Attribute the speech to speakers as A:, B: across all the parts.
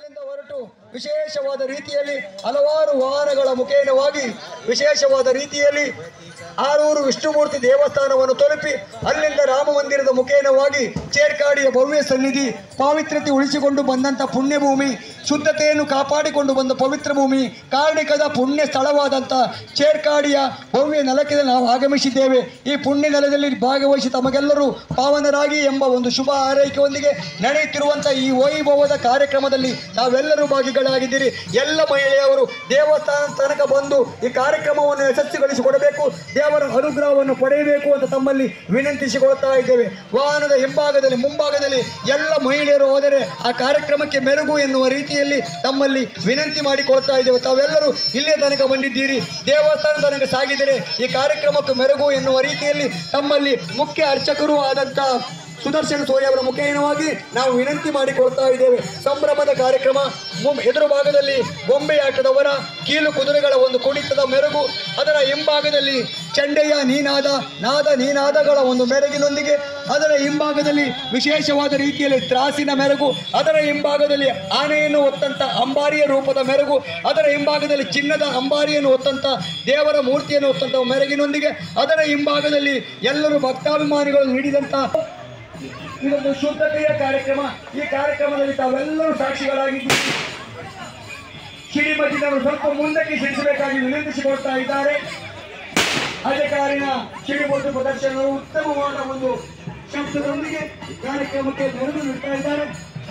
A: ಇಲ್ಲಿಂದ ಹೊರಟು ವಿಶೇಷವಾದ ರೀತಿಯಲ್ಲಿ ಹಲವಾರು ವಾಹನಗಳ ಮುಖೇನವಾಗಿ ವಿಶೇಷವಾದ ರೀತಿಯಲ್ಲಿ ಆರೂರು ವಿಷ್ಣುಮೂರ್ತಿ ದೇವಸ್ಥಾನವನ್ನು ತಲುಪಿ ಅಲ್ಲಿಂದ ರಾಮ ಮಂದಿರದ ಮುಖೇನವಾಗಿ ಚೇರ್ಕಾಡಿಯ ಭವ್ಯ ಸನ್ನಿಧಿ ಪಾವಿತ್ರ್ಯತೆ ಉಳಿಸಿಕೊಂಡು ಬಂದಂಥ ಪುಣ್ಯಭೂಮಿ ಶುದ್ಧತೆಯನ್ನು ಕಾಪಾಡಿಕೊಂಡು ಬಂದ ಪವಿತ್ರ ಭೂಮಿ ಕಾರ್ಣಿಕದ ಪುಣ್ಯ ಸ್ಥಳವಾದಂಥ ಚೇರ್ಕಾಡಿಯ ಭವ್ಯ ನೆಲಕ್ಕೆ ನಾವು ಆಗಮಿಸಿದ್ದೇವೆ ಈ ಪುಣ್ಯ ನೆಲದಲ್ಲಿ ಭಾಗವಹಿಸಿ ತಮಗೆಲ್ಲರೂ ಪಾವನರಾಗಿ ಎಂಬ ಒಂದು ಶುಭ ಆರೈಕೆಯೊಂದಿಗೆ ನಡೆಯುತ್ತಿರುವಂಥ ಈ ವೈಭವದ ಕಾರ್ಯಕ್ರಮದಲ್ಲಿ ತಾವೆಲ್ಲರೂ ಭಾಗಿಗಳಾಗಿದ್ದೀರಿ ಎಲ್ಲ ಮಹಿಳೆಯರು ದೇವಸ್ಥಾನ ತನಕ ಬಂದು ಈ ಕಾರ್ಯಕ್ರಮವನ್ನು ಯಶಸ್ವಿಗೊಳಿಸಿಕೊಡಬೇಕು ದೇವರ ಅನುಗ್ರಹವನ್ನು ಪಡೆಯಬೇಕು ಅಂತ ತಮ್ಮಲ್ಲಿ ವಿನಂತಿಸಿಕೊಳ್ತಾ ಇದ್ದೇವೆ ವಾಹನದ ಹಿಂಭಾಗದಲ್ಲಿ ಮುಂಭಾಗದಲ್ಲಿ ಎಲ್ಲ ಮಹಿಳೆಯರು ಹೋದರೆ ಆ ಕಾರ್ಯಕ್ರಮಕ್ಕೆ ಮೆರುಗು ಎನ್ನುವ ರೀತಿಯಲ್ಲಿ ತಮ್ಮಲ್ಲಿ ವಿನಂತಿ ಮಾಡಿಕೊಳ್ತಾ ಇದ್ದೇವೆ ತಾವೆಲ್ಲರೂ ಇಲ್ಲಿಯ ತನಕ ಬಂದಿದ್ದೀರಿ ದೇವಸ್ಥಾನ ತನಕ ಸಾಗಿದರೆ ಈ ಕಾರ್ಯಕ್ರಮಕ್ಕೆ ಮೆರುಗು ಎನ್ನುವ ರೀತಿಯಲ್ಲಿ ತಮ್ಮಲ್ಲಿ ಮುಖ್ಯ ಅರ್ಚಕರು ಆದಂಥ ಸುದರ್ಶನ ಸೂರ್ಯ ಅವರ ಮುಖೇನವಾಗಿ ನಾವು ವಿನಂತಿ ಮಾಡಿಕೊಳ್ತಾ ಇದ್ದೇವೆ ಸಂಭ್ರಮದ ಕಾರ್ಯಕ್ರಮ ಮು- ಎದುರು ಭಾಗದಲ್ಲಿ ಗೊಂಬೆ ಆಟದವರ ಕೀಲು ಕುದುರೆಗಳ ಒಂದು ಕುಣಿತದ ಮೆರುಗು ಅದರ ಹಿಂಭಾಗದಲ್ಲಿ ಚಂಡೆಯ ನೀನಾದ ನಾದ ನೀನಾದಗಳ ಒಂದು ಮೆರುಗಿನೊಂದಿಗೆ ಅದರ ಹಿಂಭಾಗದಲ್ಲಿ ವಿಶೇಷವಾದ ರೀತಿಯಲ್ಲಿ ತ್ರಾಸಿನ ಮೆರುಗು ಅದರ ಹಿಂಭಾಗದಲ್ಲಿ ಆನೆಯನ್ನು ಹೊತ್ತಂತ ಅಂಬಾರಿಯ ರೂಪದ ಮೆರುಗು ಅದರ ಹಿಂಭಾಗದಲ್ಲಿ ಚಿನ್ನದ ಅಂಬಾರಿಯನ್ನು ಹೊತ್ತಂತ ದೇವರ ಮೂರ್ತಿಯನ್ನು ಹೊತ್ತಂತ ಮೆರುಗಿನೊಂದಿಗೆ ಅದರ ಹಿಂಭಾಗದಲ್ಲಿ ಎಲ್ಲರೂ ಭಕ್ತಾಭಿಮಾನಿಗಳು ನೀಡಿದಂತ ಇದೊಂದು ಶುದ್ಧತೆಯ ಕಾರ್ಯಕ್ರಮ ಈ ಕಾರ್ಯಕ್ರಮದಲ್ಲಿ ತಾವೆಲ್ಲರೂ ಸಾಕ್ಷಿಗಳಾಗಿದ್ದೀರಿ ಶ್ರೀಮತಿನವರು ಸ್ವಲ್ಪ ಮುಂದಕ್ಕೆ ಸರಿಸಬೇಕಾಗಿ ವಿನಂತಿಸಿಕೊಳ್ತಾ ಇದ್ದಾರೆ ಅಧಿಕಾರಿನ ಶ್ರೀಮತಿ ಪ್ರದರ್ಶನರು ಉತ್ತಮವಾದ ಒಂದು ಶಬ್ದದೊಂದಿಗೆ ಕಾರ್ಯಕ್ರಮಕ್ಕೆ ಮೆರುಗು ನೀಡ್ತಾ ಇದ್ದಾರೆ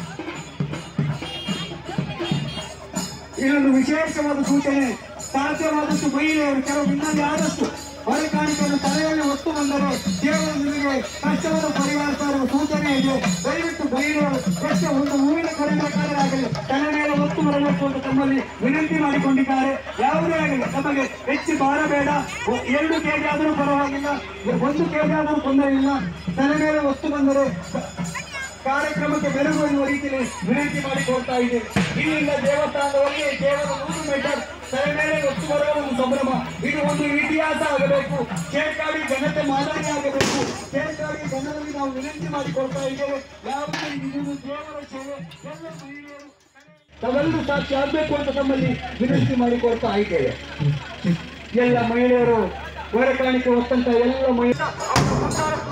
A: ಇನ್ನೊಂದು ವಿಶೇಷವಾದ ಸೂಚನೆ ಸಾಧ್ಯವಾದಷ್ಟು ಮಹಿಳೆಯರು ಕೆಲವು ಇನ್ನೊಂದು ಆದಷ್ಟು ಹೊರಕಾಣಿಕೆಯನ್ನು ತಲೆಯಲ್ಲಿ ಹೊತ್ತು ಬಂದರೆ ದೇವರ ನಿಮಗೆ ಕಷ್ಟವನ್ನು ಪರಿಹರಿಸುವ ಸೂಚನೆ ಇದೆ ದಯವಿಟ್ಟು ಮಹಿಳೆಯರು ಎಷ್ಟು ಒಂದು ಹೂವಿನ ಕಡಿಮೆಕಾರರಾಗಲಿ ತಲೆ ಮೇಲೆ ಹೊತ್ತು ಬರಬೇಕು ಅಂತ ತಮ್ಮಲ್ಲಿ ವಿನಂತಿ ಮಾಡಿಕೊಂಡಿದ್ದಾರೆ ಯಾವುದೇ ಆಗಲಿ ತಮಗೆ ಹೆಚ್ಚು ಭಾರ ಬೇಡ ಒ- ಎರಡು ಕೆಜಿ ಆದರೂ ಪರವಾಗಿಲ್ಲ ಒಂದು ಕೆಜಿ ಆದರೂ ತೊಂದರೆ ಇಲ್ಲ ತಲೆ ಮೇಲೆ ಹೊತ್ತು ಬಂದರೆ ಕಾರ್ಯಕ್ರಮಕ್ಕೆ ಬೆರಗು ಎನ್ನುವ ರೀತಿಯಲ್ಲಿ ವಿನಂತಿ ಮಾಡಿಕೊಳ್ತಾ ಇದ್ದೇವೆ ಇಲ್ಲಿಂದ ದೇವಸ್ಥಾನದಲ್ಲಿ ಕೇವಲ ನೂರು ಮೀಟರ್ ತಲೆ ಮೇಲೆ ಹೊತ್ತು ಬರುವ ಒಂದು ಸಂಭ್ರಮ ಇದು ಒಂದು ಇತಿಹಾಸ ಆಗಬೇಕು ಚೇರ್ಕಾಡಿ ಜನತೆ ಮಾದರಿ ಆಗಬೇಕು ಚೇರ್ಕಾಡಿ ಜನರಲ್ಲಿ ನಾವು ವಿನಂತಿ ಮಾಡಿಕೊಳ್ತಾ ಇದ್ದೇವೆ ಯಾವುದೇ ಇದು ದೇವರ ಸೇವೆ ಎಲ್ಲ ಮಹಿಳೆಯರು ತಾವೆಲ್ಲರೂ ಸಾಕ್ಷಿ ಆಗಬೇಕು ಅಂತ ತಮ್ಮಲ್ಲಿ ವಿನಂತಿ ಮಾಡಿಕೊಳ್ತಾ ಇದ್ದೇವೆ ಎಲ್ಲ ಮಹಿಳೆಯರು ಹೊರ ಕಾಣಿಕೆ ಹೊತ್ತಂತ ಎಲ್ಲ ಮಹಿಳೆಯರು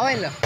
B: ಅವ ಇಲ್ಲ